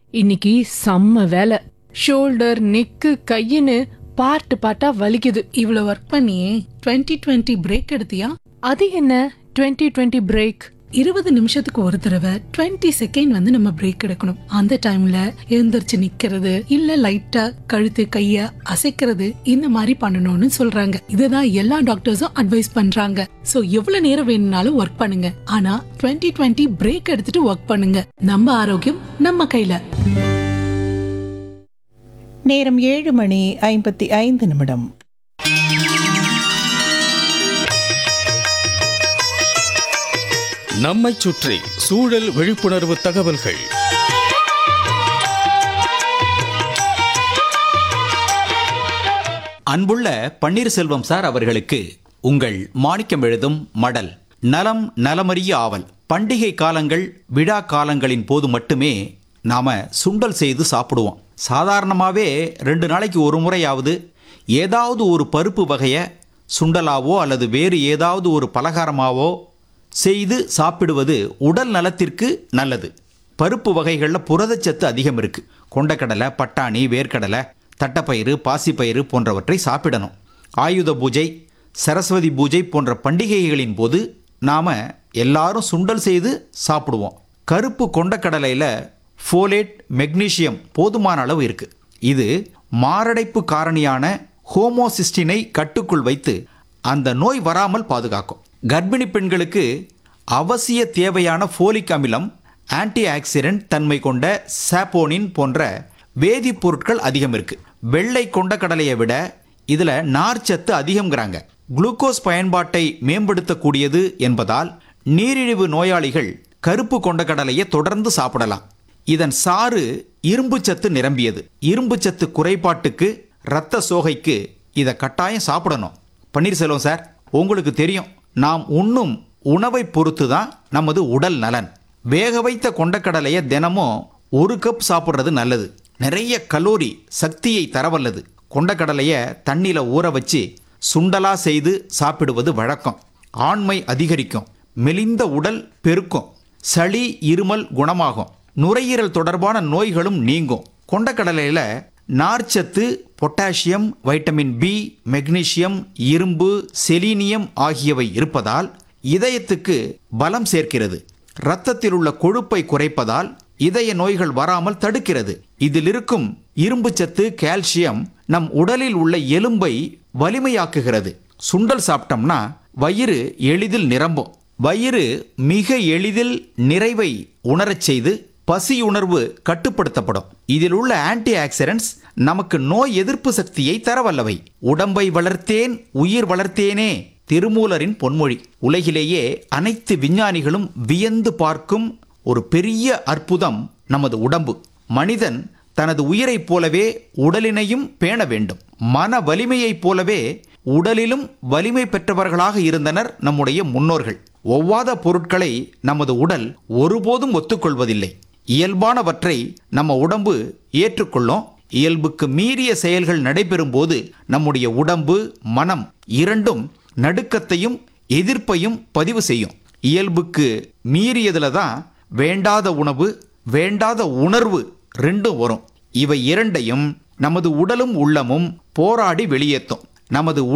இன்னைக்கு செம்ம வேலை ஷோல்டர் நெக்கு கையின்னு பார்ட்டு பார்ட்டா வலிக்குது இவ்வளவு ஒர்க் பண்ணியே 2020 டுவெண்ட்டி பிரேக் எடுத்தியா அது என்ன 2020 டுவெண்ட்டி பிரேக் இருபது நிமிஷத்துக்கு ஒரு தடவை 20 செகண்ட் வந்து நம்ம பிரேக் எடுக்கணும் அந்த டைம்ல எழுந்திருச்சு நிக்கிறது இல்ல லைட்டா கழுத்து கைய அசைக்கிறது இந்த மாதிரி பண்ணணும்னு சொல்றாங்க இதுதான் எல்லா டாக்டர்ஸும் அட்வைஸ் பண்றாங்க சோ எவ்வளவு நேரம் வேணும்னாலும் ஒர்க் பண்ணுங்க ஆனா 2020 டுவெண்ட்டி பிரேக் எடுத்துட்டு ஒர்க் பண்ணுங்க நம்ம ஆரோக்கியம் நம்ம கையில நேரம் ஏழு மணி ஐம்பத்தி ஐந்து நிமிடம் நம்மைச் சுற்றி சூழல் விழிப்புணர்வு தகவல்கள் அன்புள்ள பன்னீர்செல்வம் சார் அவர்களுக்கு உங்கள் மாணிக்கம் எழுதும் மடல் நலம் நலமறிய ஆவல் பண்டிகை காலங்கள் விழா காலங்களின் போது மட்டுமே நாம சுண்டல் செய்து சாப்பிடுவோம் சாதாரணமாகவே ரெண்டு நாளைக்கு ஒரு முறையாவது ஏதாவது ஒரு பருப்பு வகையை சுண்டலாவோ அல்லது வேறு ஏதாவது ஒரு பலகாரமாவோ செய்து சாப்பிடுவது உடல் நலத்திற்கு நல்லது பருப்பு வகைகளில் புரதச்சத்து அதிகம் இருக்கு கொண்டக்கடலை பட்டாணி வேர்க்கடலை தட்டப்பயிறு பாசிப்பயிறு போன்றவற்றை சாப்பிடணும் ஆயுத பூஜை சரஸ்வதி பூஜை போன்ற பண்டிகைகளின் போது நாம் எல்லாரும் சுண்டல் செய்து சாப்பிடுவோம் கருப்பு கொண்டக்கடலையில் ஃபோலேட் மெக்னீசியம் போதுமான அளவு இருக்கு இது மாரடைப்பு காரணியான ஹோமோசிஸ்டினை கட்டுக்குள் வைத்து அந்த நோய் வராமல் பாதுகாக்கும் கர்ப்பிணி பெண்களுக்கு அவசிய தேவையான ஃபோலிக் அமிலம் ஆன்டி ஆக்சிடென்ட் தன்மை கொண்ட சாப்போனின் போன்ற வேதிப்பொருட்கள் அதிகம் இருக்கு வெள்ளை கொண்ட கடலையை விட இதுல நார்ச்சத்து அதிகம்ங்கிறாங்க குளுக்கோஸ் பயன்பாட்டை மேம்படுத்தக்கூடியது என்பதால் நீரிழிவு நோயாளிகள் கருப்பு கொண்ட கடலையை தொடர்ந்து சாப்பிடலாம் இதன் சாறு இரும்புச்சத்து நிரம்பியது இரும்புச்சத்து குறைபாட்டுக்கு இரத்த சோகைக்கு இதை கட்டாயம் சாப்பிடணும் பன்னீர்செல்வம் சார் உங்களுக்கு தெரியும் நாம் உண்ணும் உணவை பொறுத்து தான் நமது உடல் நலன் வேக வைத்த கொண்டக்கடலையை தினமும் ஒரு கப் சாப்பிட்றது நல்லது நிறைய கலோரி சக்தியை தரவல்லது கொண்டக்கடலையை தண்ணியில் ஊற வச்சு சுண்டலா செய்து சாப்பிடுவது வழக்கம் ஆண்மை அதிகரிக்கும் மெலிந்த உடல் பெருக்கும் சளி இருமல் குணமாகும் நுரையீரல் தொடர்பான நோய்களும் நீங்கும் கொண்டக்கடலையில் நார்ச்சத்து பொட்டாசியம் வைட்டமின் பி மெக்னீசியம் இரும்பு செலீனியம் ஆகியவை இருப்பதால் இதயத்துக்கு பலம் சேர்க்கிறது இரத்தத்தில் உள்ள கொழுப்பை குறைப்பதால் இதய நோய்கள் வராமல் தடுக்கிறது இதில் இருக்கும் இரும்புச்சத்து கால்சியம் நம் உடலில் உள்ள எலும்பை வலிமையாக்குகிறது சுண்டல் சாப்பிட்டோம்னா வயிறு எளிதில் நிரம்பும் வயிறு மிக எளிதில் நிறைவை உணரச் செய்து பசியுணர்வு கட்டுப்படுத்தப்படும் இதில் உள்ள ஆன்டி ஆக்சிடென்ட்ஸ் நமக்கு நோய் எதிர்ப்பு சக்தியை தரவல்லவை உடம்பை வளர்த்தேன் உயிர் வளர்த்தேனே திருமூலரின் பொன்மொழி உலகிலேயே அனைத்து விஞ்ஞானிகளும் வியந்து பார்க்கும் ஒரு பெரிய அற்புதம் நமது உடம்பு மனிதன் தனது உயிரைப் போலவே உடலினையும் பேண வேண்டும் மன வலிமையைப் போலவே உடலிலும் வலிமை பெற்றவர்களாக இருந்தனர் நம்முடைய முன்னோர்கள் ஒவ்வாத பொருட்களை நமது உடல் ஒருபோதும் ஒத்துக்கொள்வதில்லை இயல்பானவற்றை நம்ம உடம்பு ஏற்றுக்கொள்ளும் இயல்புக்கு மீறிய செயல்கள் நடைபெறும் போது நம்முடைய உடம்பு மனம் இரண்டும் நடுக்கத்தையும் எதிர்ப்பையும் பதிவு செய்யும் இயல்புக்கு மீறியதுல தான் வேண்டாத உணவு வேண்டாத உணர்வு ரெண்டும் வரும் இவை இரண்டையும் நமது உடலும் உள்ளமும் போராடி வெளியேற்றும் நமது